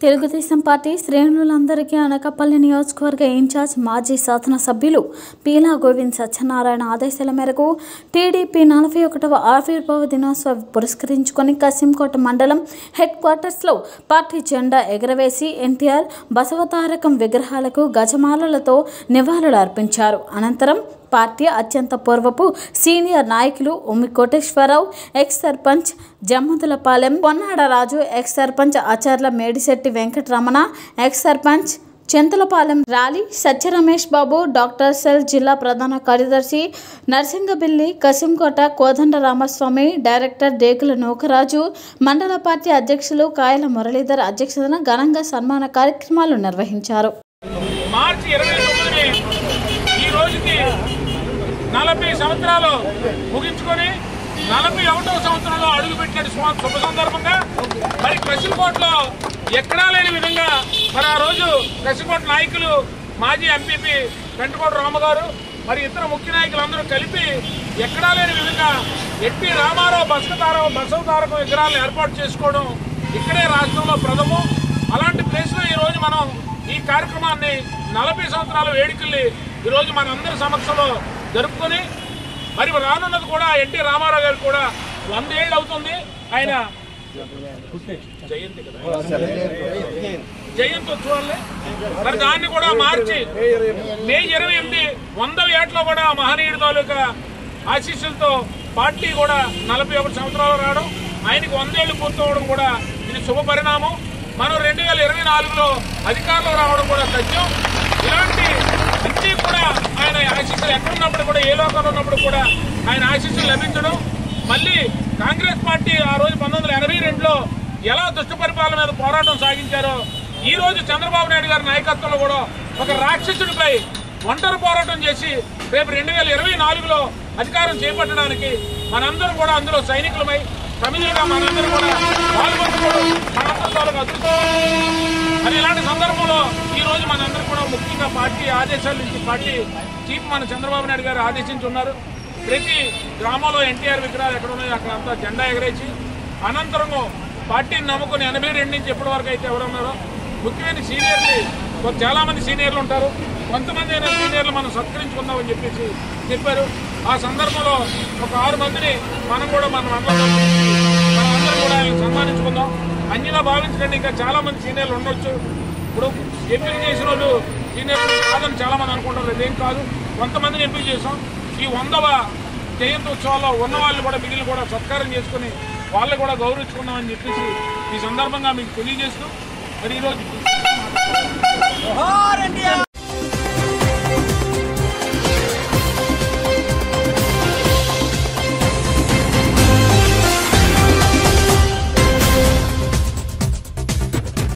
Telugu Desam party శ్రేణులందరికీ Anakapalli నియోజకవర్గ incharge మాజీ శాసనసభ్యులు పీలా గోవింద్ సత్యనారాయణ ఆదేశాల మేరకు టీడీపీ నలభై ఒకటవ ఆవిర్భావ దినోత్సవ పురస్కరించుకొని కసింకోట మండలం హెడ్ క్వార్టర్స్లో పార్టీ జెండా ఎగరవేసి ఎన్టీఆర్ బసవతారకం విగ్రహాలకు గజమాలలతో నివాళులు అర్పించారు అనంతరం పార్టీ అత్యంత పూర్వపు సీనియర్ నాయకులు Ummi Koteswararao ex sarpanch Jammadulapalem Ponnadaraju ex sarpanch Acharla Medisetti Venkataramana ex sarpanch Chintalapalem రాలి సత్య రమేష్ బాబు డాక్టర్ సెల్ జిల్లా ప్రధాన కార్యదర్శి నర్సింగబిల్లి కసింకోట కోదండ రామస్వామి డైరెక్టర్ డేకుల నూకరాజు మండల పార్టీ అధ్యక్షులు కాయల మురళీధర్ అధ్యక్షతన ఘనంగా సన్మాన కార్యక్రమాలు నిర్వహించారు మార్చి ఇరవై తొమ్మిదిని ఈ రోజుకి నలభై సంవత్సరాలు ముగించుకొని నలభై ఒకటవ సంవత్సరంలో అడుగుపెట్టిన శుభ- శుభ సందర్భంగా మరి కసికోటలో ఎక్కడా లేని విధంగా మరి ఆ రోజు కసికోట నాయకులు మాజీ ఎంపీపీ పెంటకోట రామగారు మరి ఇతర ముఖ్య నాయకులందరూ కలిపి ఎక్కడా లేని విధంగా ఎట్టి రామారావు బసవతారావు బసవతారకం విగ్రహాలను ఏర్పాటు చేసుకోవడం ఇక్కడే రాష్ట్రంలో ప్రథమం అలాంటి ప్లేస్ లో ఈ రోజు మనం ఈ కార్యక్రమాన్ని నలభై సంవత్సరాల వేడుకల్ని ఈ రోజు మనందరి సమక్షంలో జరుపుకొని మరి రానున్నది కూడా ఎన్టీ రామారావు గారు కూడా వంద ఏళ్ళు అవుతుంది ఆయన జయంతి కదా జయంతి ఉత్సవాలే మరి దాన్ని కూడా మార్చి మే ఇరవై ఎనిమిది వందవ ఏటలో కూడా మహనీయుడి తాలూకా ఆశీస్సులతో పార్టీ కూడా నలభై ఒకటి సంవత్సరాలు రావడం ఆయనకి వందేళ్లు పూర్తవడం కూడా ఇది శుభ పరిణామం మనం రెండు వేల ఇరవై నాలుగులో అధికారంలో రావడం కూడా సత్యం ఇలాంటి అన్ని కూడా ఆయన ఆశీస్సులు ఎక్కడున్నప్పుడు కూడా ఏ లోకంలో ఉన్నప్పుడు కూడా ఆయన ఆశీస్సులు లభించడం మళ్ళీ కాంగ్రెస్ పార్టీ ఆ రోజు పంతొమ్మిది వందల ఎనభై రెండులో ఎలా దుష్ట పరిపాలన మీద పోరాటం సాగించారో ఈ రోజు చంద్రబాబు నాయుడు గారి నాయకత్వంలో కూడా ఒక రాక్షసుడిపై ఒంటరి పోరాటం చేసి రేపు రెండు వేల ఇరవై నాలుగులో అధికారం చేపట్టడానికి మనందరం కూడా అందులో సైనికులమై సమిధులుగా మనందరం కూడా పాల్గొంటుకోవడం మనందరం తాలూకు అదృష్టం మరి ఇలాంటి సందర్భంలో ఈ రోజు మనందరం కూడా ముఖ్యంగా పార్టీ ఆదేశాల నుంచి పార్టీ చీఫ్ మన చంద్రబాబు నాయుడు గారు ఆదేశించి ఉన్నారు ప్రతి గ్రామంలో ఎన్టీఆర్ విగ్రహాలు ఎక్కడ ఉన్నాయో అక్కడ అంతా జెండా ఎగరేసి అనంతరం పార్టీని నమ్ముకుని ఎనభై రెండు నుంచి ఎప్పటి వరకు అయితే ఎవరు ఉన్నారో ముఖ్యమైన సీనియర్లు కొంత చాలా మంది సీనియర్లు ఉంటారు కొంతమంది అయినా సీనియర్లు మనం సత్కరించుకుందామని చెప్పేసి చెప్పారు ఆ సందర్భంలో ఒక ఆరు మందిని మనం కూడా మన మండలంలో మనం అందరం కూడా ఆయన సన్మానించుకుందాం అన్నిలా భావించకండి ఇంకా చాలా మంది సీనియర్లు ఉండొచ్చు ఇప్పుడు ఎంపిక చేసిన వాళ్ళు సీనియర్లు కాదని చాలా మంది అనుకుంటారు ఇదేం కాదు కొంతమందిని ఎంపిక చేసాం ఈ వందవ జయంతి ఉత్సవాల్లో ఉన్న వాళ్ళు కూడా మిగిలిన కూడా సత్కారం చేసుకుని వాళ్ళు కూడా గౌరవించుకుందామని చెప్పేసి ఈ సందర్భంగా మీకు తెలియజేస్తూ మరి ఈరోజు